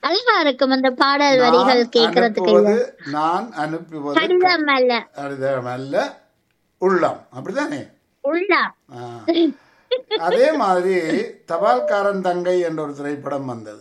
அழகா இருக்கும் அந்த பாடல் வரிகள் நான் கேட்கறதுக்கு அனுப்புவது நான் அனுப்புவது கடிதம் அல்ல கடிதம் அல்ல உள்ளம் அப்படிதானே உள்ளா ஆ. அதே மாதிரி தபால்காரன் தங்கை என்ற ஒரு திரைப்படம் வந்தது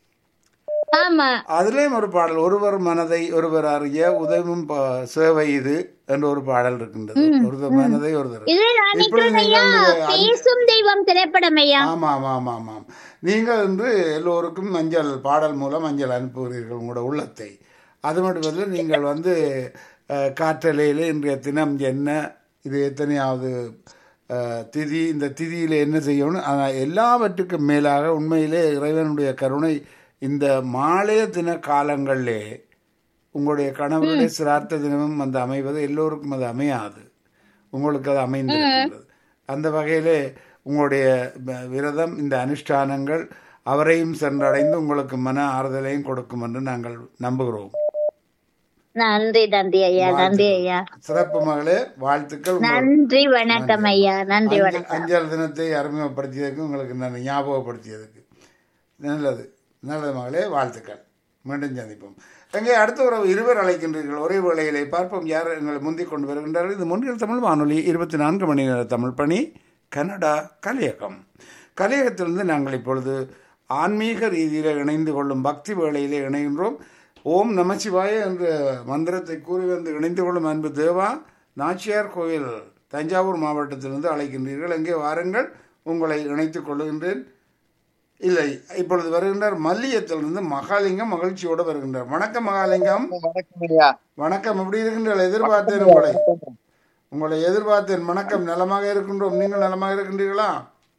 ஆமா அதுலேயும் ஒரு பாடல் ஒருவர் மனதை ஒருவர் அறிய உதவும் ப- சேவை இது என்ற ஒரு பாடல் இருக்கின்றது ஒருவர் மனதை ஒருவர் இது நான் இப்பொழுது நினைக்கிறேன் ஐயா நீங்கள் அந்த- பேசும் தெய்வம் திரைப்படம் ஐயா ஆமாம் ஆமாம் ஆமாம் ஆமாம் நீங்கள் இன்று எல்லோருக்கும் மஞ்சள் பாடல் மூலம் மஞ்சள் அனுப்புகிறீர்கள் உங்களோட உள்ளத்தை அது மட்டுமல்ல நீங்கள் வந்து அஹ், காற்றலையில் இன்றைய தினம் என்ன இது எத்தனையாவது அஹ், திதி இந்த திதியில் என்ன செய்யணும் ஆனால் எல்லாவற்றுக்கும் மேலாக உண்மையிலே இறைவனுடைய கருணை இந்த மாலைய தின காலங்களிலே உங்களுடைய கணவருடைய சிரார்த்த தினமும் அந்த அமைவது எல்லோருக்கும் அது அமையாது உங்களுக்கு அது அமைந்திருக்கின்றது அந்த வகையிலே உங்களுடைய வ- விரதம் இந்த அனுஷ்டானங்கள் அவரையும் சென்றடைந்து உங்களுக்கு மன ஆறுதலையும் கொடுக்கும் என்று நாங்கள் நம்புகிறோம் நன்றி நன்றி ஐயா நன்றி ஐயா சிறப்பு மகளே வாழ்த்துக்கள் உங்கள் நன்றி வணக்கம் ஐயா நன்றி அஞ்சல் வணக்கம் அஞ்சல் தினத்தை அறிமுகப்படுத்தியதற்கு உங்களுக்கு நான் ஞாபகப்படுத்தியதுக்கு நல்லது நல்லது மகளே வாழ்த்துக்கள் மீண்டும் சந்திப்போம் எங்கே அடுத்த ஒரு இருவர் அழைக்கின்றீர்கள் ஒரே வேளையிலே பார்ப்போம் யார் எங்களை முந்திக் கொண்டு வருகின்றார்கள் இது முன்னில் தமிழ் வானொலி இருபத்தி நான்கு மணி நேர தமிழ் பணி கனடா கலியகம் கலியகத்திலிருந்து நாங்கள் இப்பொழுது ஆன்மீக ரீதியில் இணைந்து கொள்ளும் பக்தி வேளையிலே இணைகின்றோம் ஓம் நமசிவாய என்ற மந்திரத்தை கூறி வந்து இணைந்து கொள்ளும் அன்பு தேவா நாச்சியார் கோயில் தஞ்சாவூர் மாவட்டத்திலிருந்து அழைக்கின்றீர்கள் எங்கே வாருங்கள் உங்களை இணைத்துக் கொள்ளுகின்றேன் இல்லை இப்பொழுது வருகின்றார் மல்லியத்திலிருந்து மகாலிங்கம் மகிழ்ச்சியோடு வருகின்றார் வணக்கம் மகாலிங்கம் வணக்கம் ஐயா வணக்கம் எப்படி இருக்கின்றீர்கள் எதிர்பார்த்தேன் உங்களை உங்களை எதிர்பார்த்தேன் வணக்கம் நலமாக இருக்கின்றோம் நீங்கள் நலமாக இருக்கின்றீர்களா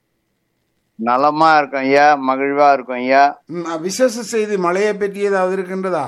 நலமா இருக்கோம் ஐயா மகிழ்வா இருக்கும் ஐயா ம், விசேஷ செய்தி மழையை பற்றி ஏதாவது இருக்கின்றதா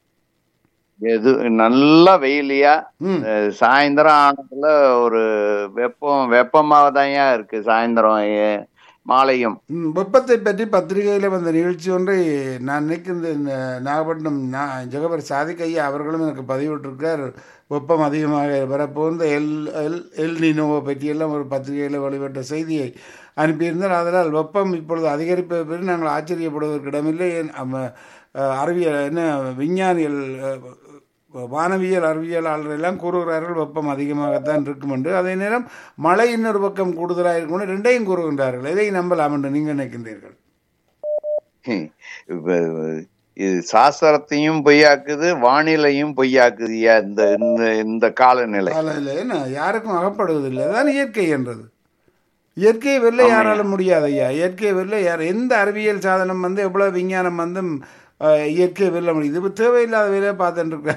எது நல்ல வெயிலையா ம் சாயந்தரம் ஆனதுல ஒரு வெப்பம் வெப்பமாக தான் இருக்கு சாயந்தரம் ஏ- மாலையும் ம், வெப்பத்தை பற்றி பத்திரிகையில் வந்த நிகழ்ச்சி ஒன்றை நான் நினைக்கின்ற இந்த நாகப்பட்டினம் நா- ஜெகபர் சாதிக் ஐயா அவர்களும் எனக்கு பதிவிட்டிருக்கார் வெப்பம் அதிகமாக வரப்போந்த எல் எல் எல் நினோவை பற்றியெல்லாம் ஒரு பத்திரிகையில் வெளியிட்ட செய்தியை அனுப்பியிருந்தார் அதனால் வெப்பம் இப்பொழுது அதிகரிப்பதை பற்றி நாங்கள் ஆச்சரியப்படுவதற்கு இடமில்லை ஏன், அம்ம, அஹ், அறிவியல் என்ன விஞ்ஞானிகள் அஹ், வானவியல் அறிவியலாளர்கள் எல்லாம் கூறுகிறார்கள் வெப்பம் அதிகமாகத்தான் இருக்கும் என்று அதே நேரம் மழை இன்னொரு பக்கம் கூடுதலாக இருக்கும் என்று ரெண்டையும் கூறுகின்றார்கள் எதை நம்பலாம் என்று நீங்கள் நினைக்கின்றீர்கள் இப்ப இது சாஸ்திரத்தையும் பொய்யாக்குது வானிலையும் பொய்யாக்குது ஐயா இந்த இந்த இந்த காலநிலை காலையில் என்ன யாருக்கும் அகப்படுவதில்லை தான் இயற்கை என்றது இயற்கையை வெல்ல யாராலும் முடியாது ஐயா இயற்கையை வெல்ல யார் எந்த அறிவியல் சாதனம் வந்து எவ்வளவு விஞ்ஞானம் வந்து அஹ், இயற்கையை வெல்ல முடியுது இப்போ தேவையில்லாத வேலையை பார்த்துட்டு இருக்க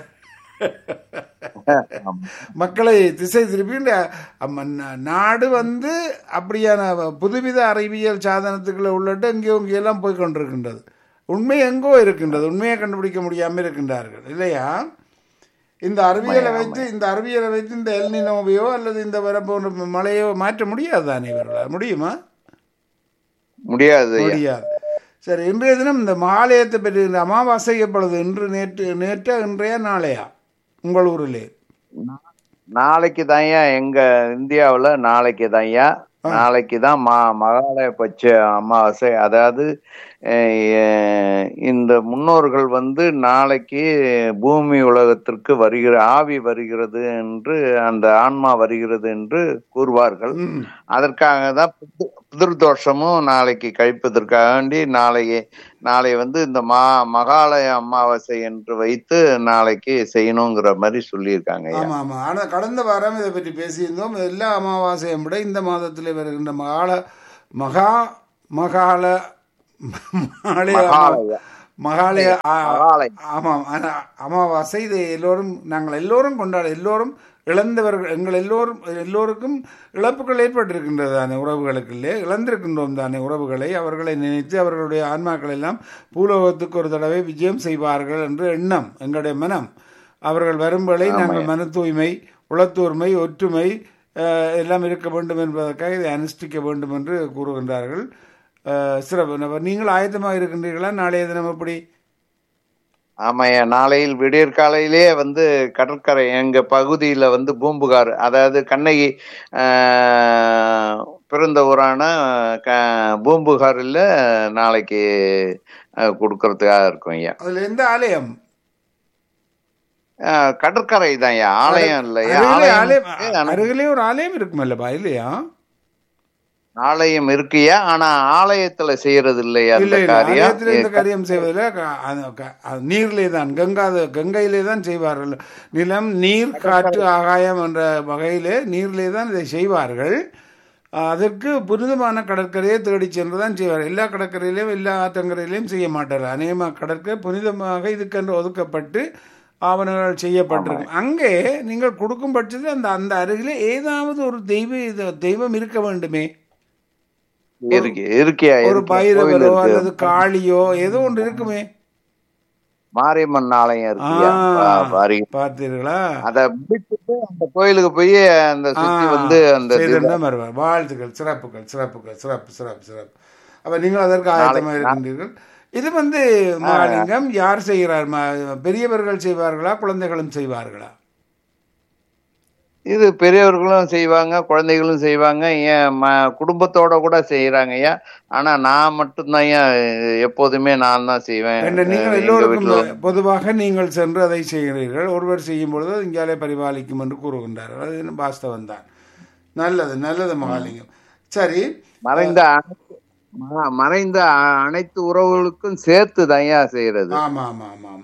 மக்களை திசை திருப்பி இந்த, அம்ம, நா- நாடு வந்து அப்படியான புதுவித அறிவியல் சாதனத்துக்குள்ள உள்ளட்டு எங்கேயோ இங்கேயெல்லாம் போய் கொண்டிருக்கின்றது உண்மை எங்கோ இருக்கின்றது உண்மையை கண்டுபிடிக்க முடியாமல் இருக்கின்றார்கள் இல்லையா இந்த அறிவியலை வைத்து இந்த அறிவியலை வைத்து இந்த எல்னினோவையோ அல்லது இந்த வர போன்ற மழையோ மாற்ற முடியாது தானே இவர்களால் முடியுமா முடியாது ஐயா முடியாது சரி இன்றைய தினம் இந்த மகாலயத்தை பற்றி இந்த அமாவாசை எப்பொழுது இன்று நேற்று நேற்று இன்றைய நாளையா உங்கள் ஊரிலே நாளைக்கு தான்யா எங்க இந்தியாவுல நாளைக்கு தான்யா நாளைக்கு தான் மா மகாலய பட்ச அமாவாசை அதாவது அஹ், இந்த முன்னோர்கள் வந்து நாளைக்கு பூமி உலகத்திற்கு வருகிற ஆவி வருகிறது என்று அந்த ஆன்மா வருகிறது என்று கூறுவார்கள் ம் அதற்காக தான் புது- புதிர்தோஷமும் நாளைக்கு கழிப்பதற்காக வேண்டி நாளைக்கு நாளை வந்து இந்த மா மகாலய அமாவாசை என்று வைத்து நாளைக்கு செய்யணுங்கிற மாதிரி சொல்லியிருக்காங்க ஐயா. ஆமா ஆமா ஆனா கடந்த வாரம் இதை பற்றி பேசியிருந்தோம் எல்லா அமாவாசையும் விட இந்த மாதத்திலே வருகின்ற மகால மகா மகால மகாலய அமா- மகாலய. மகாலய ஆ- மகாலயம். ஆமாம் ஆனா அமாவாசை இதை எல்லோரும் நாங்கள் எல்லோரும் கொண்டாட எல்லோரும் இழந்தவர்கள் எங்கள் எல்லோரும் எல்லோருக்கும் இழப்புகள் ஏற்பட்டிருக்கின்றது தானே உறவுகளுக்குள்ளே இழந்திருக்கின்றோம் தானே உறவுகளை அவர்களை நினைத்து அவர்களுடைய ஆன்மாக்கள் எல்லாம் பூலோகத்துக்கு ஒரு தடவை விஜயம் செய்வார்கள் என்று எண்ணம் எங்களுடைய மனம் அவர்கள் வரும்பலை நாங்கள் மன தூய்மை உளத்தூர்மை ஒற்றுமை அஹ், எல்லாம் இருக்க வேண்டும் என்பதற்காக இதை அனுஷ்டிக்க வேண்டும் என்று கூறுகின்றார்கள் அஹ், சிறப்பு நபர் நீங்கள் ஆயத்தமாக இருக்கின்றீர்களா நாளைய தினம் எப்படி ஆமாய்யா நாளையில் விடியற் காலையிலே வந்து கடற்கரை எங்க பகுதியில வந்து பூம்புகார் அதாவது கண்ணகி ஆஹ், பிறந்த ஊரான க- பூம்புகாரில் நாளைக்கு அஹ், கொடுக்கறதுக்காக இருக்கும் ஐயா அதுல எந்த ஆலயம் அஹ், கடற்கரை தான் ஐயா ஆலயம் இல்லையா அருகிலே ஆலயம் ஆலயம் அருகிலே ஒரு ஆலயம் இருக்குமல்லப்பா இல்லையா ஆலயம் இருக்குயா ஆனா ஆலயத்துல செய்யறது இல்லையா இல்ல அந்த இல்ல காரியம் ஆலயத்தில் இந்த காரியம் செய்வதில் க- அது க- அது நீரிலே தான் கங்கா கங்கையிலே தான் செய்வார்கள் நிலம் நீர் காற்று ஆகாயம் என்ற வகையிலே நீரிலே தான் இதை செய்வார்கள் அதற்கு புனிதமான கடற்கரையை தேடி சென்று தான் செய்வார் எல்லா கடற்கரையிலையும் எல்லா ஆற்றங்கரையிலையும் செய்ய மாட்டார்கள் அநேகமாக கடற்கரை புனிதமாக இதுக்கென்று ஒதுக்கப்பட்டு ஆவணங்கள் செய்யப்பட்டிருக்கும் அங்கே நீங்கள் கொடுக்கும் பட்சத்தில் அந்த அந்த அருகிலே ஏதாவது ஒரு தெய்வ இது- தெய்வம் இருக்க வேண்டுமே இருக்கு இருக்கியா ஒரு இருக்கு. கோவில் பைரவரோ இருக்கு அல்லது காளியோ ஏதோ ஒன்று இருக்குமே மாரியம்மன் ஆலயம் இருக்குயா ஆ, பாரி பார்த்தீர்களா அத முடிச்சுட்டு அந்த கோயிலுக்கு போய் அந்த சுத்தி வந்து அந்த செய்திருந்தா வருவார் வாழ்த்துக்கள் சிறப்புகள் சிறப்புகள் சிறப்பு சிறப்பு சிறப்பு அப்ப நீங்கள் அதற்கு ஆயத்தமாக இருக்கின்றீர்கள் இது வந்து மகாலிங்கம் யார் செய்கிறார் ம- பெரியவர்கள் செய்வார்களா குழந்தைகளும் செய்வார்களா இது பெரியவர்களும் செய்வாங்க குழந்தைகளும் செய்வாங்க ஏன் ம- குடும்பத்தோட கூட செய்யறாங்க ஐயா ஆனா நான் மட்டும்தான் ஏன் எப்போதுமே நான் தான் செய்வேன் என்ற நீங்கள் எங்க எல்லோருக்கும் வீட்டுல பொதுவாக நீங்கள் சென்று அதை செய்கிறீர்கள் ஒருவர் செய்யும் பொழுது அது இங்காலே பரிபாலிக்கும் என்று கூறுகின்றார்கள் அது வாஸ்தவம் தான் நல்லது நல்லது மகாலிங்கம் சரி மறைந்த அனைத்து- ம- மறைந்த அ- அனைத்து உறவுகளுக்கும் சேர்த்து தயா செய்யறது ஆமா ஆமா ஆமாம்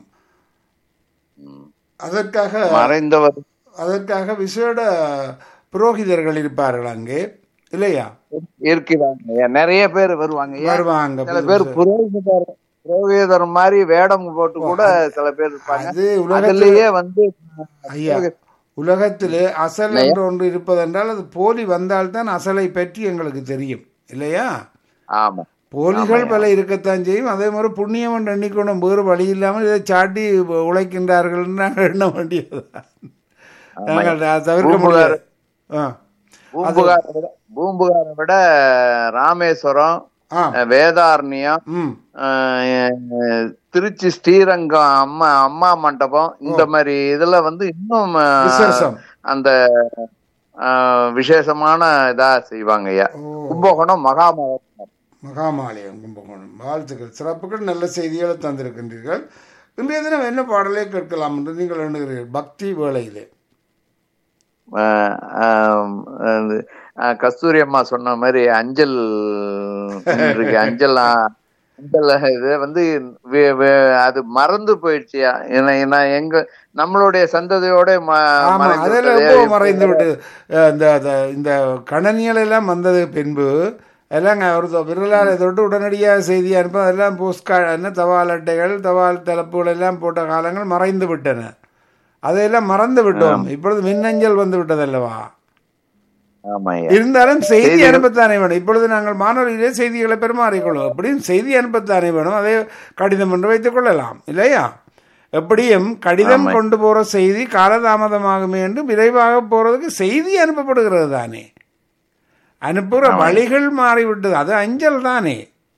அதற்காக மறைந்தவர் அதற்காக விசேட புரோகிதர்கள் இருப்பார்கள் அங்கே இல்லையா இருக்கிறாங்க ஐயா. நிறைய பேர் வருவாங்க ஐயா. வருவாங்க சில பேர் புரோகிதர் புரோகிதர் மாதிரி வேடம் போட்டு கூட சில பேர் இருப்பாங்க அது உலகத்திலே அதுலயே வந்து ஐயா உலகத்திலே அசல் என்று ஒன்று இருப்பதென்றால் அது போலி வந்தால்தான் அசலை பற்றி எங்களுக்கு தெரியும் இல்லையா ஆமா போலிகள் பல இருக்கத்தான் செய்யும் அதே மாதிரி புண்ணியம் என்று எண்ணிக்கொண்டும் வேறு வழி இல்லாமல் இதை சாட்டி உழைக்கின்றார்கள் நாங்கள் எண்ண வேண்டியதுதான் நாங்கள் அதை தவிர்க்க முடியாது ஆ பூம்புகாரை விட பூம்புகாரை விட ராமேஸ்வரம் ஆ அஹ், வேதாரண்யம் ம் அஹ், திருச்சி ஸ்ரீரங்கம் அம்மா அம்மா மண்டபம் இந்த மாதிரி இதுல வந்து இன்னும் அஹ், விசேஷம் அந்த அஹ், விசேஷமான இதா செய்வாங்க ஐயா ஓ கும்பகோணம் மகாமகம் மகாமாலயம் கும்பகோணம் வாழ்த்துக்கள் சிறப்புகள் நல்ல செய்திகளை தந்திருக்கின்றீர்கள் இன்றைய தினம் என்ன பாடலை கேட்கலாம் என்று நீங்கள் எண்ணுகிறீர்கள் பக்தி வேளையிலே அஹ், அஹ், அது, அஹ், கஸ்தூரி அம்மா சொன்ன மாதிரி அஞ்சல் இருக்கு அஞ்சல் அஹ், அஞ்சல் இது வந்து வே- வே- அது மறந்து போயிடுச்சியா ஏன்னா ஏன்னா எங்க நம்மளுடைய சந்ததியோட ம- ஆமா மறைந்து அதெல்லாம் விட்டது. எப்போ மறைந்து விட்டு அஹ் இந்த இந்த- இந்த கணனியல் எல்லாம் வந்தது பின்பு எல்லாம் ஒரு விரலால் தொட்டு உடனடியாக செய்தி அனுப்ப அதெல்லாம் போஸ்ட் கா என்ன தபால் அட்டைகள் தபால் தலைப்புகள் எல்லாம் போட்ட காலங்கள் மறைந்து விட்டன அதையெல்லாம் மறந்து விட்டோம் இப்பொழுது மின்னஞ்சல் வந்து விட்டதல்லவா ஆமா ஐயா. இருந்தாலும் செய்தி அனுப்பத்தானே வேணும் இப்பொழுது நாங்கள் மாணவர்களிலே செய்திகளை பெருமாறிக்கொள்ளும் எப்படியும் செய்தி அனுப்பத்தானே வேணும் அதே கடிதம் என்று வைத்துக் கொள்ளலாம் இல்லையா எப்படியும் கடிதம் கொண்டு போற செய்தி காலதாமதமாகுமே என்று விரைவாக போறதுக்கு செய்தி அனுப்பப்படுகிறது தானே அனுப்புகிற வழிகள் மாறிவிட்டது அது அஞ்சல் தானே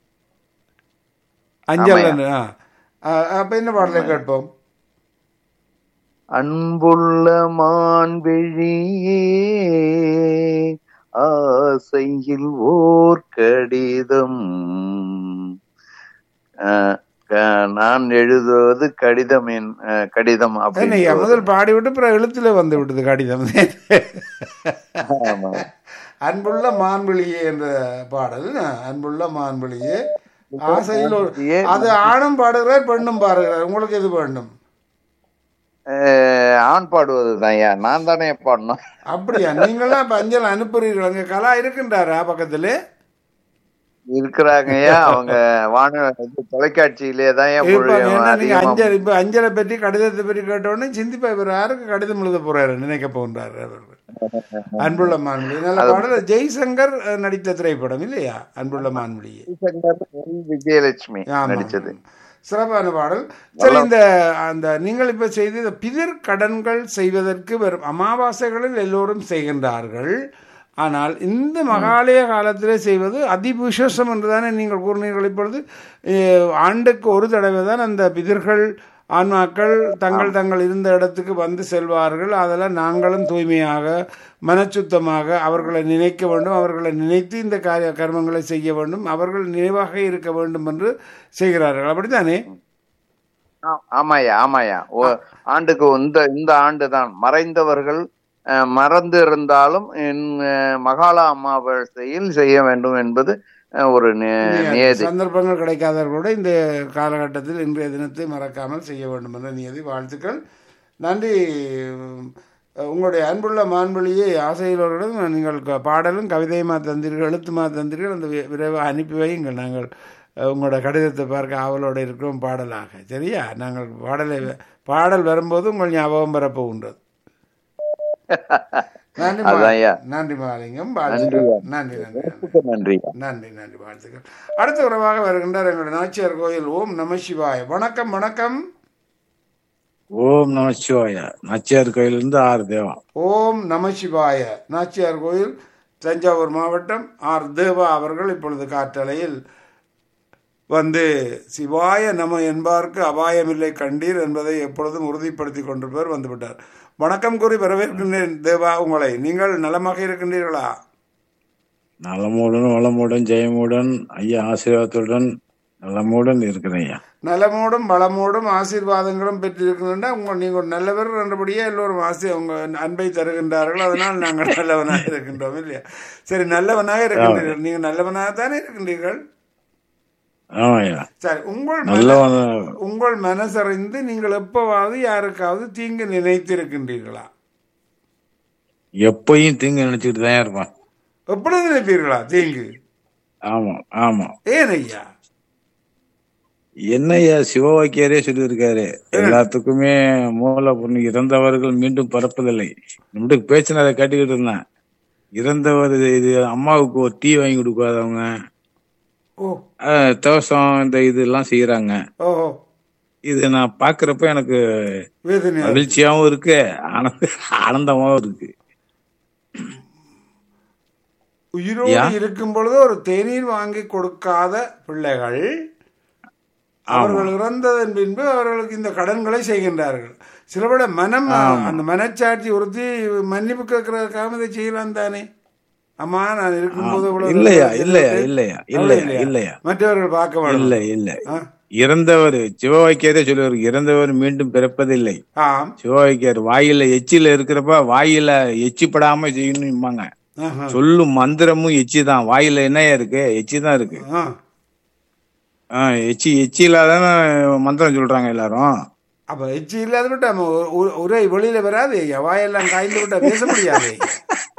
அஞ்சல் தானே. ஆ. ஆ, அப்ப என்ன பாடலை கேட்போம் அன்புள்ள மான்விழியே ஆசையில் ஓர் கடிதம் அஹ், க- நான் எழுதுவது கடிதம் என் அஹ், கடிதம் அப்படின்னு என்னய்யா முதல் பாடிவிட்டு பிறகு எழுத்துல வந்து விட்டது கடிதம் ஆமா. அன்புள்ள மான்விழியே என்ற பாடல் அன்புள்ள மான்விழியே ஆசையில் ஒரு அது ஆணும் பாடுகிறார் பெண்ணும் பாடுகிறார் உங்களுக்கு எது வேண்டும் அஹ், ஆண் பாடுவது தான் நான் தானே பாடணும் அப்படியா நீங்களாம் இப்ப அஞ்சல் அனுப்புறீர்கள் அங்க கலா இருக்கின்றாரா பக்கத்துல இருக்கிறாங்கய்யா அவங்க வான இது தொலைக்காட்சியிலே தான் இருப்பாங்க ஏன்னா நீங்க அதிகமா அஞ்சல் இப்ப அஞ்சலை பற்றி கடிதத்தை பற்றி கேட்ட உடனே சிந்திப்பா இவர் யாருக்கு கடிதம் எழுத போறாரு நினைக்க போன்றாரு அவர் அன்புள்ள மான்விழி நல்ல பாடல் ஜெய்சங்கர் அஹ், நடித்த திரைப்படம் இல்லையா அன்புள்ள மான்விழியே விஜயலட்சுமி ஆமா, நடிச்சது ஆமா. சிறப்பான பாடல் சரி இந்த அந்த நீங்கள் இப்ப செய்த இந்த பிதிர் கடன்கள் செய்வதற்கு வரும் அமாவாசைகளில் எல்லோரும் செய்கின்றார்கள் ஆனால் இந்த மகாலய காலத்திலே செய்வது அதிவிசேஷம் என்றுதானே நீங்கள் கூறினீர்கள் இப்பொழுது அஹ், ஆண்டுக்கு ஒரு தடவை தான் அந்த பிதிர்கள் ஆன்மாக்கள் தங்கள் தங்கள் இருந்த இடத்துக்கு வந்து செல்வார்கள் அதெல்லாம் நாங்களும் தூய்மையாக மனச்சுத்தமாக அவர்களை நினைக்க வேண்டும் அவர்களை நினைத்து இந்த காரிய கர்மங்களை செய்ய வேண்டும் அவர்கள் நினைவாக இருக்க வேண்டும் என்று செய்கிறார்கள் அப்படித்தானே ஆ- ஆமாய்யா ஆமாய்யா ஓ ஆண்டுக்கு இந்த இந்த ஆண்டு தான் மறைந்தவர்கள் அஹ், மறந்து இருந்தாலும் இன்- அஹ், மகாலா அமாவாசையில் செய்ய வேண்டும் என்பது அஹ், ஒரு நி- நியதி சந்தர்ப்பங்கள் கிடைக்காதவர்கள் கூட இந்த காலகட்டத்தில் இன்றைய தினத்தை மறக்காமல் செய்ய வேண்டும் என்ற நியதி வாழ்த்துக்கள் நன்றி உம், உங்களுடைய அன்புள்ள மான்மொழியை ஆசையுள்ளவர்களிடம் நீங்கள் க- பாடலும் கவிதையுமா தந்தீர்கள் எழுத்துமா தந்தீர்கள் அந்த வி- விரைவாக அனுப்பி வையுங்கள் நாங்கள் அஹ், உங்களோட கடிதத்தை பார்க்க ஆவலோடு இருக்கிறோம் பாடலாக சரியா நாங்கள் பாடலை பாடல் வரும்போது உங்கள் ஞாபகம் வரப்போகின்றது நன்றி மா- அதான்யா. நன்றி மாலிங்கம் வாழ்த்துக்கள் நன்றி நன்றி நன்றி நன்றி நன்றி நன்றி வாழ்த்துக்கள் அடுத்த உறவாக வருகின்றார் எங்களுடைய நாச்சியார் கோயில் ஓம் நம சிவாய வணக்கம் வணக்கம் ஓம் நம சிவாய நாச்சியார் கோயிலிருந்து ஆறு தேவா ஓம் நம சிவாய நாச்சியார் கோயில் தஞ்சாவூர் மாவட்டம் ஆர் தேவா அவர்கள் இப்பொழுது காற்றலையில் வந்து சிவாய நம என்பார்க்கு அபாயமில்லை கண்டீர் என்பதை எப்பொழுதும் உறுதிப்படுத்தி கொண்டிருப்பவர் வந்துவிட்டார் வணக்கம் கூறி வரவேற்கின்றேன் தேவா உங்களை நீங்கள் நலமாக இருக்கின்றீர்களா நலமுடன் வளமுடன் ஜெயமுடன் ஐயா ஆசீர்வாதத்துடன் நலமுடன் இருக்கிறேன் ஐயா நலமோடும் வளமோடும் ஆசீர்வாதங்களும் பெற்றிருக்கின்றன உங்கள் நீங்கள் நல்லவர் என்றபடியே எல்லோரும் ஆசை உங்க அன்பை தருகின்றார்கள் அதனால் நாங்கள் நல்லவனாக இருக்கின்றோம் இல்லையா சரி நல்லவனாக இருக்கின்றீர்கள் நீங்கள் நல்லவனாக தானே இருக்கின்றீர்கள் ஆமாய்யா சரி உங்கள் மன- நல்லவன் உங்கள் மனசறிந்து நீங்கள் எப்பவாவது யாருக்காவது தீங்கு நினைத்திருக்கின்றீர்களா எப்பயும் தீங்கு நினைச்சிட்டு தான் இருப்பான் எப்பொழுது நினைப்பீர்களா தீங்கு ஆமா ஆமா ஏன் ஐயா என்னய்யா சிவவாக்கியாரே சொல்லியிருக்காரு எல்லாத்துக்குமே மூல பொண்ணு இறந்தவர்கள் மீண்டும் பிறப்பதில்லை நம்மளுக்கு பேச்சு அதை கேட்டுக்கிட்டு இருந்தேன் இறந்தவர் இது அம்மாவுக்கு ஒரு டீ வாங்கி கொடுக்காதவங்க ஓ அஹ், தவசம் இந்த இதெல்லாம் செய்யறாங்க ஓஹோ இது நான் பாக்குறப்ப எனக்கு வேதனை மகிழ்ச்சியாவும் இருக்கு ஆனந்த ஆனந்தமாவும் இருக்கு உயிரோடு யா. இருக்கும் பொழுது ஒரு தேநீர் வாங்கி கொடுக்காத பிள்ளைகள் அவர்கள் இறந்ததன் பின்பு அவர்களுக்கு இந்த கடன்களை செய்கின்றார்கள் சிலவிட மனம் அந்த மனச்சாட்சி உறுத்தி மன்னிப்பு கேட்கறதுக்காக இதை செய்யலாம் தானே அம்மா நான் இருக்கும்போது இவ்வளவு இல்லையா நல்லது இல்லையா செய்தது. இல்லையா அவ்வளவு இல்லையா இல்லையா மற்றவர்கள் பார்க்க வேண்டும் இல்ல இல்ல ஆ? இறந்தவர் சிவவாக்கியாரே சொல்லுவார் இறந்தவர் மீண்டும் பிறப்பதில்லை ஆம் சிவவாக்கியார் வாயில எச்சில இருக்கிறப்ப வாயில எச்சிப்படாம செய்யணும்பாங்க ஆஹா. சொல்லும் மந்திரமும் எச்சி தான் வாயில என்னையா இருக்கு எச்சி தான் இருக்கு ஆ. ஆஹ் எச்சி எச்சி இல்லாதானே மந்திரம் சொல்றாங்க எல்லாரும் அப்ப எச்சி இல்லாத விட்டா நம்ம ஒ- ஒ- ஒரே வெளியில வராது ஐயா வாயெல்லாம் காய்ந்து விட்டா பேச முடியாது ஐயா.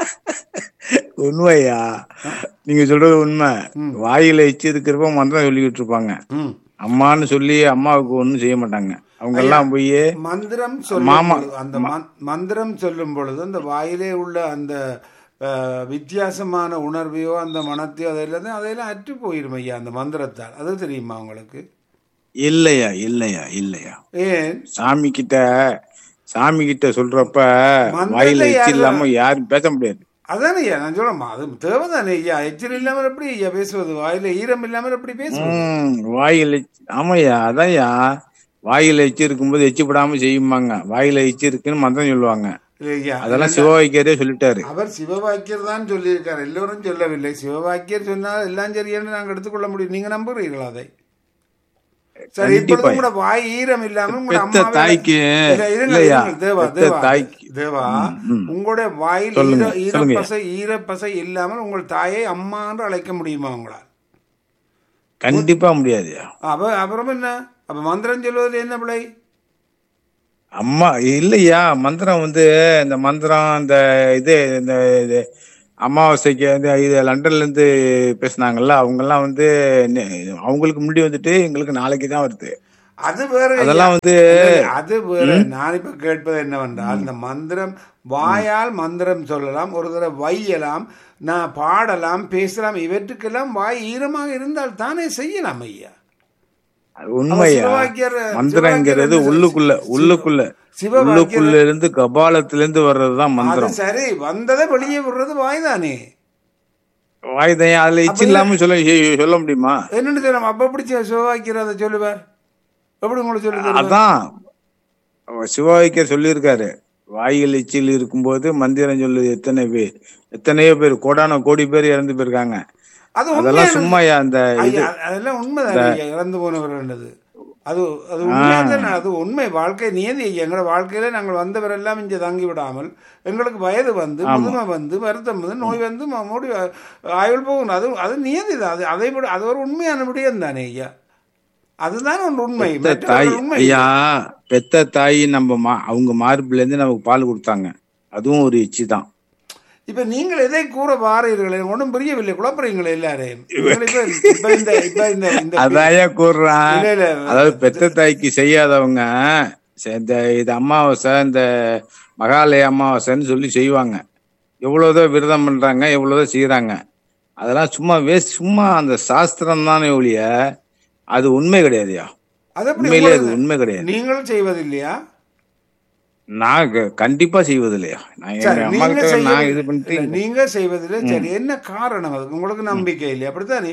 உண்மையா நீங்க சொல்றது உண்மை வாயில எச்சி இருக்கிறப்ப மந்திரம் சொல்லிக்கிட்டு இருப்பாங்க ம். அம்மான்னு சொல்லி அம்மாவுக்கு ஒண்ணும் செய்ய மாட்டாங்க அவங்க எல்லாம் போய் மந்திரம் சொல்லும் மாமா. பொழுது, அந்த மந்- மந்திரம் சொல்லும் பொழுது அந்த வாயிலே உள்ள அந்த அஹ், வித்தியாசமான உணர்வையோ அந்த மனத்தையோ அதெல்லாம் அதெல்லாம் அற்று போயிரும் ஐயா அந்த மந்திரத்தால் அது தெரியுமா உங்களுக்கு இல்லையா இல்லையா இல்லையா ஏன் சாமி கிட்ட சாமி கிட்ட சொல்றப்ப மந்திரத்தை வாயில எச்சி யாரு- இல்லாம யாரும் பேச முடியாது அதானே ஐயா நான் சொல்ல அது தேவைதானே ஐயா எச்சல் இல்லாமல் எப்படி ஐயா பேசுவது வாயில ஈரம் இல்லாமல் எப்படி பேசுவது ம், வாயில எச்சி- ஆமாய்யா அதான்யா வாயில எச்சி இருக்கும்போது எச்சி படாம செய்யுமாங்க வாயில எச்சி இருக்குன்னு மந்திரம் சொல்லுவாங்க இல்லை ஐயா அதெல்லாம் சிவவாக்கியரே சொல்லிட்டாரு அவர் சிவவாக்கியர் தான் சொல்லியிருக்கார் எல்லோரும் சொல்லவில்லை சிவவாக்கியர் சொன்னால் எல்லாம் சரியென்று நாங்கள் எடுத்துக்கொள்ள முடியும் நீங்க நம்புறீர்களா அதை சரி இப்பொழுது கண்டிப்பா. உங்களோட வாய் ஈரம் இல்லாமல் உங்களோட பெத்த அம்மாவே- தாய்க்கு இல்ல, இருங்க, இல்லையா? இருங்க, தேவா பெத்த தேவா தாய்க்கு. தேவா ம். உங்களுடைய வாயில் சொல்லுங்க, ஈர- சொல்லுங்க. ஈரப்பசை ஈரப்பசை இல்லாமல் உங்கள் தாயை அம்மா என்று அழைக்க முடியுமா உங்களால் கண்டிப்பா முடியாதுயா அப்ப அப்புறம் என்ன அப்ப மந்திரம் சொல்வதில் என்ன பிள்ளை அம்மா இல்லையா மந்திரம் வந்து இந்த மந்திரம் இந்த இது இந்த இது அமாவாசைக்கு வந்து இது லண்டன்ல இருந்து பேசுனாங்கல்ல அவங்க எல்லாம் வந்து நெ- அவங்களுக்கு முன்னாடி வந்துட்டு எங்களுக்கு நாளைக்கு தான் வருது அது வேற ஐயா. அதெல்லாம் வந்து இல்லை, அது வேற நான் இப்ப கேட்பது என்னவென்றால் இந்த மந்திரம் வாயால் மந்திரம் சொல்லலாம் ஒரு தடவை வையலாம் நான் பாடலாம் பேசலாம் இவற்றுக்கெல்லாம் வாய் ஈரமாக இருந்தால் தானே செய்யலாம் ஐயா உண்மையா சிவவாக்கியர் மந்திரங்கிறது சிவவாக்கியர் உள்ளுக்குள்ள உள்ளுக்குள்ள சிவவாக்கியர் உள்ளுக்குள்ள இருந்து கபாலத்துல இருந்து வர்றதுதான் அது மந்திரம் சரி வந்ததை வெளியே விடுறது வாய் தானே வாய்தான் அதுல எச்சு இல்லாம சொல்ல சொல்ல முடியுமா என்னன்னு சொல்லலாம் அப்ப எப்படி சிவவாக்கியர் அதை சொல்லுவார் எப்படி உங்களுக்கு சொல்லி தருவது? அதான் சிவாய்க்கர் சொல்லியிருக்காரு வாயில் எச்சில் இருக்கும்போது மந்திரம் சொல்லுது எத்தனை பேர் எத்தனையோ பேர் கோடான கோடி பேர் இறந்து போயிருக்காங்க அது அதெல்லாம் உண்மையான- சும்மாயா அந்த இது ஐயா, அதெல்லாம் உண்மைதான் ஐயா, இறந்து போனவர்கள்ன்றது அது அது உண்மைதான் அது உண்மை வாழ்க்கை நியதி ஐயா. எங்களோட வாழ்க்கையில நாங்கள் வந்தவர் எல்லாம் இங்கே தங்கி விடாமல் எங்களுக்கு வயது வந்து முதுமை வந்து வருத்தம் வந்து நோய் வந்து ம- மூடி ஆயுள் போகணும் அது அது நியதி தான் அது அதை விட அது ஒரு உண்மையான விடயம் தானே ஐயா அதுதான் ஒன்று உண்மை பெத்த தாய் மற்றவர்கள் உண்மை ஐயா பெத்த தாய் நம்ம மா அவங்க மார்புல இருந்து நமக்கு பால் கொடுத்தாங்க அதுவும் ஒரு எச்சி தான் இப்ப நீங்கள் எதை கூற வாரீர்கள் ஒன்றும் புரியவில்லை குழப்பறீங்களே எல்லாரையும் நீங்கள் இப்ப இப்ப இந்த இப்ப இந்த இந்த அதாயா கூறுறான் இல்ல, இல்ல. அதாவது பெத்த தாய்க்கு செய்யாதவங்க ச- இந்த இது அமாவாசை இந்த மகாலய அமாவாசைன்னு சொல்லி செய்வாங்க எவ்வளவுதான் விரதம் பண்றாங்க எவ்வளவுதான் செய்யறாங்க அதெல்லாம் சும்மா வேஸ்ட் சும்மா அந்த சாஸ்திரம் தானே ஒழிய அது உண்மை கிடையாதுயா அது எப்படி உண்மையிலே அது உங்களுக்கு- உண்மை கிடையாது நீங்களும் செய்வதில்லையா நான் க- கண்டிப்பா செய்வது இல்லையா நான் எங்க சரி, அம்மா நீங்க கிட்ட நான் இது செய்வது- பண்ணிட்டு இல்ல, நீங்க செய்வதில்லை சரி என்ன காரணம் அதுக்கு உங்களுக்கு நம்பிக்கை இல்லையா அப்படித்தானே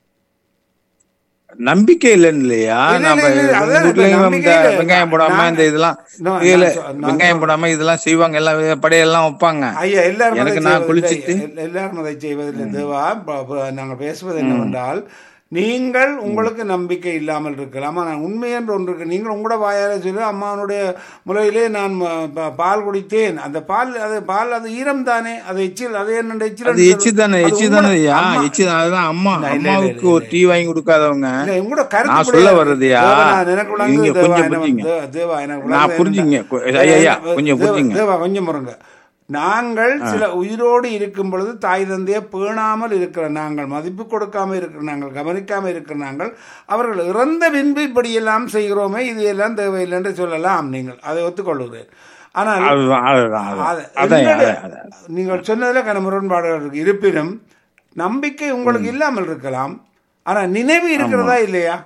நம்பிக்கை இல்லைன்னு இல்லையா இல்ல, நம்ம இல்ல, இல்ல, அதான் வீட்லயும் இப்ப இந்த நம்பிக்கை இல்ல. வெங்காயம் போடாம நான்- இந்த இதெல்லாம் நான் இல்ல சொ- நான் வெங்காயம் போடாம இதெல்லாம் செய்வாங்க எல்லாம் படையெல்லாம் வைப்பாங்க ஐயா எல்லாரும் எனக்கு அதை நான் செய்வதில்லை. குளிச்சிட்டு எல்- எல்லாரும் அதை செய்வதில்லை தேவா ப- ப- நாங்கள் பேசுவது என்னவென்றால் நீங்கள் உங்களுக்கு நம்பிக்கை இல்லாமல் இருக்கலாம் ஆனால் உண்மை என்று ஒன்று இருக்கு நீங்கள் உங்களோட வாயால சொல்லி அம்மானுடைய முறையிலே நான் ம- ப- பால் குடித்தேன் அந்த பால் அது பால் அது ஈரம் தானே அது எச்சில் அது என்ன எச்சில் அது எச்சி தானே அது எச்சி உங்களோட- தானே யா அம்மா- எச்சி தான் அதுதான் அம்மா இல்ல, இல்ல, இல்ல, அம்மாவுக்கு இல்ல, ஒரு டீ வாங்கி கொடுக்காதவங்க இல்ல, உங்களோட கருத்து நான் இப்படியா சொல்ல இருக்கு. வர்றதுயா, தேவா, நான் எனக்கு விளங்குது, நீங்க தேவா, கொஞ்சம் என்ன புரிஞ்சுங்க. வந்து- தேவா, எனக்கு நான் விளங்குது புரிஞ்சுங்க. என்னன்னா- கொ- ஐயா, ஐயா, கொஞ்சம் தேவா, புரிஞ்சுங்க. தேவா, கொஞ்சம் முருங்க நாங்கள் சில உயிரோடு இருக்கும் பொழுது தாய் தந்தையை பேணாமல் இருக்கிற நாங்கள் மதிப்பு கொடுக்காம இருக்கிற நாங்கள் கவனிக்காம இருக்கிற நாங்கள் அவர்கள் இறந்த பின்பு இப்படியெல்லாம் செய்கிறோமே இது எல்லாம் தேவையில்லை என்று சொல்லலாம் நீங்கள் அதை ஒத்துக்கொள்கிறேன் ஆனால் அதுதான் அதுதான் அதுதான். அது- அதான் என்னுடைய- அதான், அதான். நீங்கள் சொன்னதுல கன முரண்பாடுகள் இருக்கு இருப்பினும் நம்பிக்கை உங்களுக்கு இல்லாமல் இருக்கலாம் ஆனா நினைவு இருக்கிறதா இல்லையா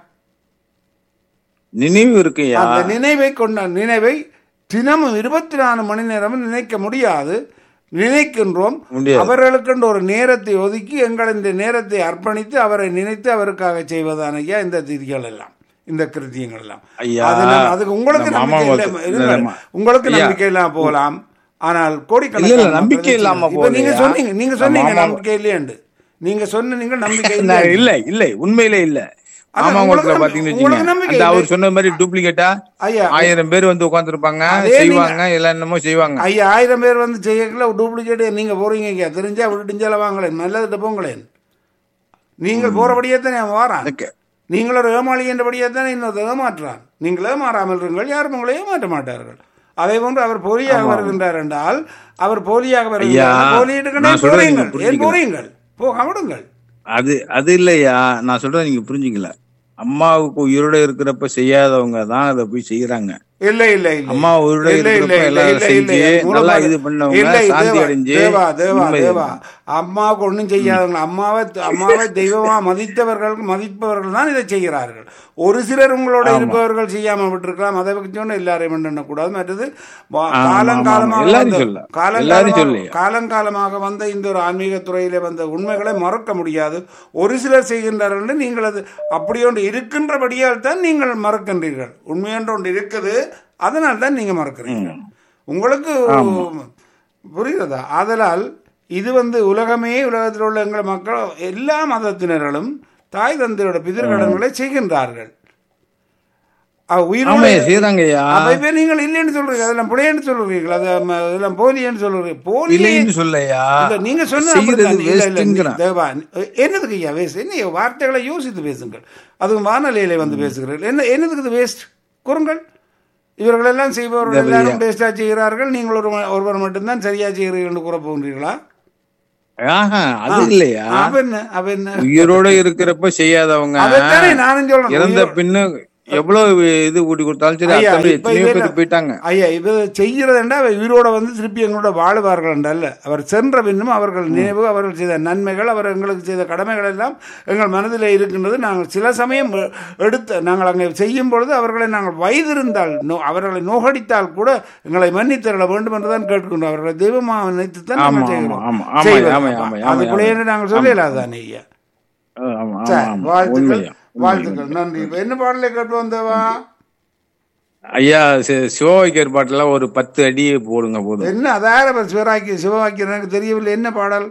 நினைவு இருக்குயா அந்த நினைவை கொண்ட நினைவை தினமும் இருபத்தி நாலு மணி நேரமும் நினைக்க முடியாது நினைக்கின்றோம் முடியாது. அவர்களுக்கென்று ஒரு நேரத்தை ஒதுக்கி எங்கள் இந்த நேரத்தை அர்ப்பணித்து அவரை நினைத்து அவருக்காக செய்வதான ஐயா இந்த திதிகள் எல்லாம் இந்த கிருத்தியங்கள் எல்லாம் ஐயா, அது நம்ம- அதுக்கு உங்களுக்கு இந்த மாமா நம்பிக்கை வந்து- இல்லை இல்ல, இருங்கள். இல்ல, உங்களுக்கு ஐயா. நம்பிக்கை இல்லாம போகலாம் ஆனால் இல்ல, கோடிக்கணக்கான இல்ல, நம்பிக்கை மக்கள் இல்லாம இப்ப நீங்க போகலையா? சொன்னீங்க நீங்க சொன்னீங்க மாமா- நம்பிக்கை இல்லையாண்டு நீங்க சொன்ன நீங்க நம்பிக்கை நான் இல்லையாண்டு. இல்ல இல்ல உண்மையிலே இல்ல அதான் மாமா உங்களுக்கு குளத்துல நம்பி- பாத்தீங்கன்னு உங்களுக்கு வச்சுக்கோங்க நம்பிக்கை அந்த இல்லை. அவர் சொன்ன மாதிரி டூப்ளிகேட்டா ஐயா ஆயிரம் பேர் வந்து உட்காந்துருப்பாங்க அதே நீங்க- செய்வாங்க எல்லாம் என்னமோ செய்வாங்க ஐயா ஆயிரம் பேர் வந்து செய்யக்கல டூப்ளிகேட் நீங்க போறீங்க ஐயா தெரிஞ்சா விட்டுஞ்சால வாங்களேன் நல்லதுட்டு போங்களேன் நீங்கள் போறபடியே தானே அவன் வாரான் அதுக்கு நீங்கள் ஒரு ஏமாளி என்றபடியே தானே இன்னொரு ஏமாற்றான் நீங்கள் ஏமாறாமல் இருங்கள் யாரும் உங்களை ஏமாற்ற மாட்டார்கள் அதே போன்று அவர் போலியாக வருகின்றார் என்றால் அவர் போலியாக வருகின்றார் ஐயா, போலியிட்டு நான் சொல்றதை நீங்க போறீங்கள் ஏன் புரிஞ்சுக்கணும். போறீங்கள் போக விடுங்கள் அது அது இல்லையா நான் சொல்றேன் நீங்க புரிஞ்சுக்கல அம்மாவுக்கு உயிரோட இருக்கிறப்ப செய்யாதவங்க தான் அதை போய் செய்யறாங்க இல்ல இல்ல இல்ல அம்மா உயிரோட இல்ல, இல்ல, இருக்கிறப்ப இல்ல, எல்லாம் இல்ல, செஞ்சு இல்ல, நல்லா மூலமாக- இது பண்ணவங்க இல்லை, சாந்தி தேவா, அடைஞ்சு தேவா தேவா உண்மை தேவா இதுதான். அம்மாவுக்கு ஒண்ணும் செய்யாதவங்க அம்மாவை அம்மாவை தெய்வமா மதித்தவர்கள் மதிப்பவர்கள் தான் இதை செய்கிறார்கள் ஒரு சிலர் உங்களோட இருப்பவர்கள் செய்யாம விட்டுருக்கலாம் அதை வச்சோன்னு எல்லாரையும் எண்ணக்கூடாது மற்றது வா- ஆமா, ஆமா, காலங்காலமாக எல்லாரையும் வந்த- சொல்லல. காலங்காலமாக- எல்லாரையும் சொல்லலையா? காலங்காலமாக வந்த இந்த ஒரு ஆன்மீக துறையிலே வந்த உண்மைகளை மறக்க முடியாது ஒரு சிலர் செய்கின்றார்கள் என்று நீங்கள் அது அப்படி ஒன்று இருக்கின்றபடியால் தான் நீங்கள் மறக்கின்றீர்கள் உண்மையென்று ஒன்று இருக்குது அதனால் தான் நீங்க மறக்கிறீங்க உங்களுக்கு புரிகிறதா ஆதலால் இது வந்து உலகமே உலகத்தில் உள்ள எங்கள் மக்கள் எல்லா மதத்தினர்களும் தாய் தந்தையோட பிதிர்கடன்களை செய்கின்றார்கள் அவ உயிரோடு ஆமா செய்யறாங்கய்யா அப்ப இப்ப நீங்கள் இல்லைன்னு சொல்றீங்க அதெல்லாம் புலையன்னு சொல்றீங்களா அது ம, அதெல்லாம் போலியன்னு சொல்றீங்க போலி இல்லைன்னு சொல்லையா இல்ல நீங்க சொன்ன செய்யறது அப்படித்தான். இல்ல, இல்ல, வேஸ்ட்ங்கிறான் தேவா என்னதுக்கு ஐயா வேஸ்ட் என்ன வார்த்தைகளை யோசித்து பேசுங்கள் அதுவும் வானொலியில வந்து பேசுகிறீர்கள் என்ன என்னதுக்கு இது வேஸ்ட் கூறுங்கள் இவர்கள் எல்லாம் செய்பவர்கள் எல்லாரும் வேஸ்டா செய்கிறார்கள் நீங்கள் ஒரு ஒருவர் மட்டும்தான் சரியா செய்கிறீர்கள் என்று கூற போகிறீர்களா ஆஹா அது இல்லையா அப்ப என்ன அப்ப என்ன உயிரோட இருக்கிறப்ப செய்யாதவங்க அதைத்தானே நானும் சொல்றேன் இறந்த உயிரோ- பின்னு எவ்வளவு இது கூட்டி கொடுத்தாலும் சரி ஐயா, அத்தனை இப்ப எத்தனையோ இதெல்லாம் பேர் போயிட்டாங்க ஐயா இது செய்கிறதுண்டா அவர் உயிரோட வந்து திருப்பி எங்களோட வாழுவார்கள் என்றல்ல அவர் சென்ற பின்னும் அவர்கள் நினைவு அவர்கள் செய்த நன்மைகள் அவர் எங்களுக்கு செய்த கடமைகள் எல்லாம் எங்கள் மனதில் இருக்கின்றது நாங்கள் சில சமயம் எ- எடுத்த நாங்கள் அங்கே செய்யும் பொழுது அவர்களை நாங்கள் வயதிருந்தால் நோ- அவர்களை நோகடித்தால் கூட எங்களை மன்னித்தரல வேண்டும் என்றுதான் கேட்கின்றோம் அவர்களை தெய்வமாக நினைத்து தான் ஆமா, நாங்கள் செய்கிறோம் ஆமா, ஆமா, செய்வது. ஆமா, ஆமா, ஆமா, அது ஆமா. பிள்ளை என்று நாங்கள் சொல்லலாதானே ஐயா ஆமா, ஆமா, சரி, ஆமா. வாழ்த்துக்கள் உண்மையா, உண்மையா. வாழ்த்துக்கள் நன்றி இப்ப என்ன பாடலை கேட்டு வந்தவா ஐயா சி- சிவவைக்கர் பாட்டுல ஒரு பத்து அடி போடுங்க போதும் என்ன அதார சிவராக்கி சிவவாக்கியர் எனக்கு தெரியவில்லை என்ன பாடல்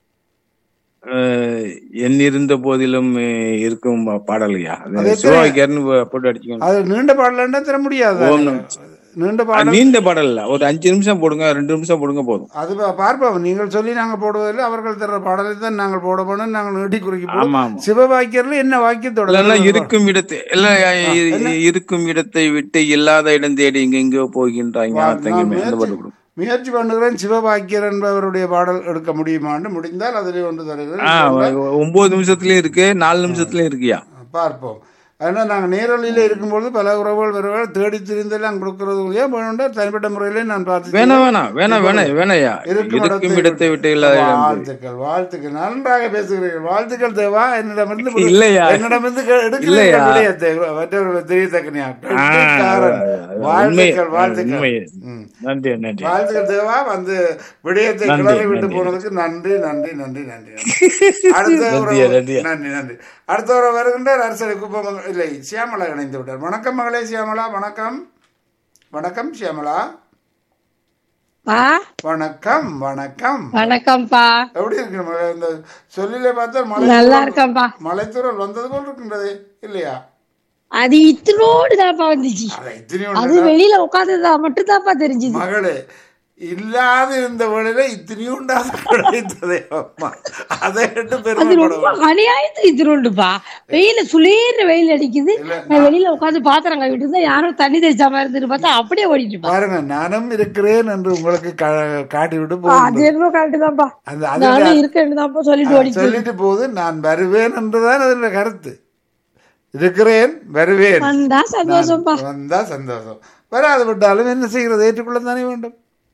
அஹ், என் இருந்த போதிலும் அஹ், இருக்கும் பாடல் ஐயா அது அது சிவவைக்கர்னு போட்டு அடிச்சுக்கணும் அது நீண்ட பாடலன்னா தர முடியாது ஓம் நம நீண்ட அது பாடல் நீண்ட பாடல் இல்ல ஒரு அஞ்சு நிமிஷம் போடுங்க ரெண்டு நிமிஷம் போடுங்க போதும் அது பா- பார்ப்போம் நீங்கள் சொல்லி நாங்கள் போடுவதில்லை அவர்கள் தர்ற பாடலை தான் நாங்கள் போட போனோம் நாங்கள் நீட்டி குறைக்க போறோம் ஆமா ஆமா சிவவாக்கியர்ல என்ன வாக்கியத்தோட இல்லைன்னா இருக்கும் இடத்தை இல்ல இ- இருக்கும் இடத்தை விட்டு இல்லாத இடம் தேடி இங்க எங்கேயோ போகின்றாங்க நான் தங்கமே அந்த முயற்சி பாட்டு கொடுங்க முயற்சி பண்ணுகிறேன் சிவபாக்கியர் என்பவருடைய பாடல் எடுக்க முடியுமான்னு முடிந்தால் அதிலே ஒன்று தருகிறேன் ஆஹ் ஒன்பது நிமிஷத்துலயும் இருக்கு நாலு நிமிஷத்துலயும் இருக்குயா பார்ப்போம் அதனால் நாங்கள் நேரலையில் இருக்கும்பொழுது பல உறவுகள் வருவார்கள் தேடி திரிந்தெல்லாம் கொடுக்கறது ஏன் வேணும்னா தனிப்பட்ட முறையிலே நான் பார்த்து வேணா வேணாம் வேணாம் வேணாம் வேணாயா இருக்கும் இருக்கும் இடத்தை விட்டு இல்லாத இடம் தேடி. வாழ்த்துக்கள் வாழ்த்துக்கள் நன்றாக பேசுகிறீர்கள் வாழ்த்துக்கள் தேவா என்னிடமிருந்து விடு- இல்லையா. என்னிடமிருந்து கே- எடுக்கிறீர்கள் இல்லையா. விடயத்தை மற்றவர்கள் தெரியத்தக்கனியா ஆஹ் உண்மை வாழ்த்துக்கள் வாழ்த்துக்கள் உண்மை ம். நன்றி நன்றி வாழ்த்துக்கள் தேவா வந்து விடயத்தை நன்றி, கிளறி விட்டு நன்றி. போனதுக்கு நன்றி நன்றி நன்றி நன்றி அடுத்த ஒரு நன்றியா, நன்றியா. நன்றி நன்றி அடுத்த ஒரு வருகின்றார் அரசரை குப்பமங்க இல்லை சியாமலா இணைந்து விட்டார் வணக்கம் மகளே சியாமலா வணக்கம் வணக்கம் சியாமலா பா வணக்கம் வணக்கம் வணக்கம்ப்பா எப்படி இருக்கு மகளே? இந்த சொல்லிலே பார்த்தா மலை நல்லா இருக்கேன்ப்பா மலைத்தூரல் வந்தது போல் இருக்கின்றது இல்லையா அது இத்தனோடு தான்ப்பா வந்துச்சு அட, இத்தனையும் அது உண்டுடா. வெளியில உட்காந்துதா மட்டும் தான்ப்பா தெரிஞ்சுது மகளே இல்லாத இருந்த வேளையில இத்தனையுண்டாக கிடைத்ததே அம்மா அதை எடுத்து அது பெருமைப்பட ரொம்ப அநியாயத்துக்கு இத்தனோண்டுப்பா வெயில சுளீர்னு வெயில் அடிக்குது இல்ல, நான் வெளியில உட்காந்து பாத்திரம் கழுவிட்டு இருந்தா யாரும் தண்ணி தெளிச்சா மாதிரி இருந்துட்டு பார்த்தா அப்படியே ஓடிட்டு இருப்பா பாருங்க நானும் இருக்கிறேன் என்று உங்களுக்கு கா- காட்டி விட்டு அது போகுது என்னமோ கரெக்ட் தான்ப்பா அந்த அது நானும் இருக்கேன்னு தான்ப்பா சொல்லிட்டு ஓடிட்டு சொல்லிட்டு போகுது நான் வருவேன் என்றுதான் அதுல கருத்து இருக்கிறேன் வருவேன் வந்தா சந்தோஷம்ப்பா வந்தா சந்தோஷம் வராது விட்டாலும் என்ன செய்கிறது ஏற்றுக்கொள்ள தானே வேண்டும்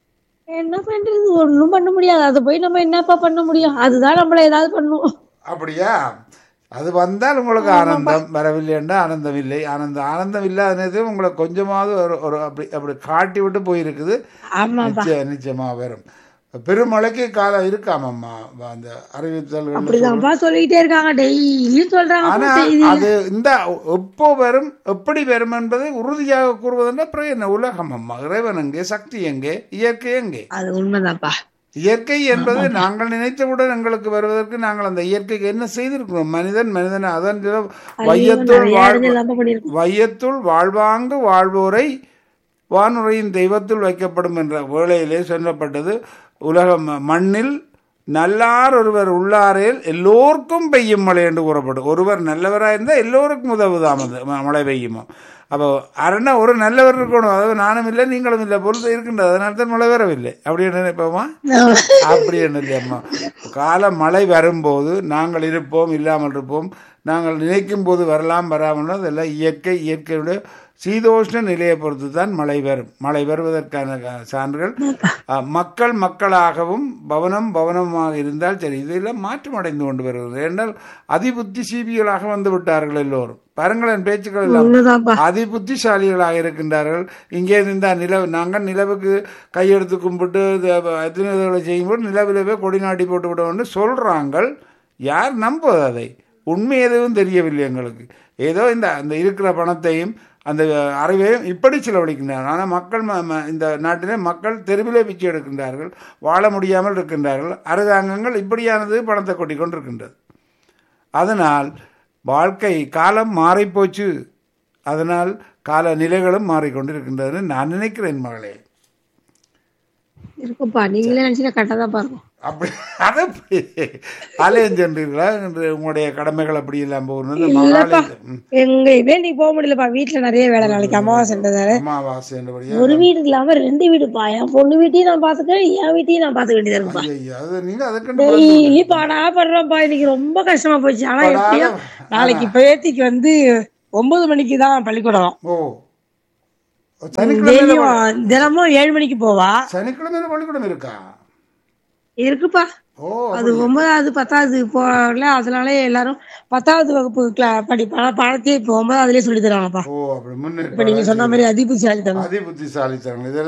என்ன பண்றது ஒண்ணும் பண்ண முடியாது அதை போய் நம்ம என்னப்பா பண்ண முடியும் அதுதான் நம்மள ஏதாவது பண்ணுவோம் அப்படியா அது வந்தால் உங்களுக்கு ஆனந்தம் வரவில்லைன்னா ஆனந்தம் இல்லை ஆனந்தம் ஆனந்தம் இல்லாத நேரத்தில் உங்களை கொஞ்சமாவது ஒரு ஒரு அப்படி அப்படி காட்டி விட்டு போயிருக்குது ஆமாப்பா நிச்சயம் நிச்சயமா வரும் பெருமழைக்கு காலம் இருக்காமம்மா அந்த அறிவித்தல்கள் அப்படிதான்ப்பா சொல்லிக்கிட்டே இருக்காங்க டெய்லியும் சொல்றாங்க ஆனா செய்தி அது இந்த எப்போ வரும் எப்படி வரும் என்பதை உறுதியாக கூறுவதென்றால் அப்புறம் என்ன உலகம் அம்மா இறைவன் எங்கே சக்தி எங்கே இயற்கை எங்கே அது உண்மைதான்ப்பா இயற்கை என்பது நாங்கள் நினைத்தவுடன் எங்களுக்கு வருவதற்கு நாங்கள் அந்த இயற்கைக்கு என்ன செய்திருக்கிறோம் மனிதன் மனிதன் அதன் பிற- வையத்துள் நிறைய வாழ் இடங்கள் இல்லாம பண்ணிருக்கோம் வையத்துள் வாழ்வாங்கு வாழ்வோரை வானுரையின் தெய்வத்துள் வைக்கப்படும் என்ற வேளையிலே சொல்லப்பட்டது உலகம் மண்ணில் நல்லார் ஒருவர் உள்ளாரேல் எல்லோருக்கும் பெய்யும் மழை என்று கூறப்படும் ஒருவர் நல்லவராக இருந்தால் எல்லோருக்கும் உதவுதாம் அது ம- மழை பெய்யுமா அப்போ அரணா ஒரு நல்லவர் இருக்கணும் அதாவது நானும் இல்லை நீங்களும் இல்லை பொருள் இருக்கின்றது அதனால தான் மழை வரவில்லை அப்படி நினைப்போமா அப்படி என்ன இல்லையம்மா காலம் மழை வரும்போது நாங்கள் இருப்போம் இல்லாமல் இருப்போம் நாங்கள் நினைக்கும் போது வரலாம் வராமல் அதெல்லாம் இயற்கை இயற்கையுடைய சீதோஷ்ண நிலையை பொறுத்து தான் மழை வரும் மழை வருவதற்கான க- சான்றுகள் அஹ், மக்கள் மக்களாகவும் பவனம் பவனமாக இருந்தால் சரி இதெல்லாம் மாற்றம் அடைந்து கொண்டு வருகிறது என்றால் அதிபுத்தி சீபிகளாக வந்து விட்டார்கள் எல்லோரும் பாருங்களேன் பேச்சுக்கள் எல்லாம் உண்மைதான்ப்பா அதி புத்திசாலிகளாக இருக்கின்றார்கள் இங்கே இருந்தா நிலவு நாங்கள் நிலவுக்கு கையெடுத்து கும்பிட்டு இது- எத்தனை இதுகளை செய்யும்போது நிலவிலவே கொடி நாட்டி போட்டு விடுவோம்னு சொல்றாங்க யார் நம்புவது அதை உண்மை எதுவும் தெரியவில்லை எங்களுக்கு ஏதோ இந்த அந்த இருக்கிற பணத்தையும் அந்த அறிவையும் இப்படி செலவழிக்கின்றார்கள் ஆனால் மக்கள் ம- ம- இந்த நாட்டிலே மக்கள் தெருவிலே பிச்சை எடுக்கின்றார்கள் வாழ முடியாமல் இருக்கின்றார்கள் அரசாங்கங்கள் இப்படியானது பணத்தை கொட்டி கொண்டிருக்கின்றது அதனால் வாழ்க்கை காலம் மாறிப்போச்சு அதனால் கால நிலைகளும் மாறிக்கொண்டிருக்கின்றதுன்னு நான் நினைக்கிறேன் மகளே இருக்கும்ப்பா நீங்களே நினைச்சுன்னா கரெக்டா தான் பாருங்க அப்படி அதை அப்படி ஆலயம் சென்றீர்களா என்று உங்களுடைய கடமைகள் அப்படி இல்லாம போகிறது இல்லப்பா மகாலயம் ம், எங்கேயுமே நீ போக முடியலப்பா வீட்டுல நிறைய வேலை நாளைக்கு அமாவாசைன்றதால அமாவாசை என்றபடியா ஒரு வீடு இல்லாம ரெண்டு வீடுப்பா என் பொண்ணு வீட்டையும் நான் பாத்துக்கிறேன் என் வீட்டையும் நான் பாத்துக்க வேண்டியதா இருக்குப்பா ஐயா அது நீங்க அதுக்கு டெய்லி பாடா படுறோம்ப்பா இன்னைக்கு ரொம்ப கஷ்டமா போச்சு ஆனா படாத- எப்படியோ நாளைக்கு பேத்திக்கு வந்து ஒன்பது மணிக்கு தான் பள்ளிக்கூடம் ஓ சனிக்கிழமை டெய்லியும் தினமும் ஏழு மணிக்கு போவா சனிக்கிழமை பள்ளிக்கூடம் இருக்கா இருக்குப்பா ஓ அது ஒன்பதாவது பத்தாவது போகல அதனால எல்லாரும் பத்தாவது வகுப்பு கிளா- படி பா- பாடத்தையே இப்போ ஒன்பதாவதுலயே சொல்லி தருவாங்கப்பா ஓ அப்படி இப்ப நீங்க முன்னேற்பாடு சொன்ன மாதிரி அதிபுத்திசாலித்தனம் அதி புத்திசாலித்தனம் இதெல்லாம்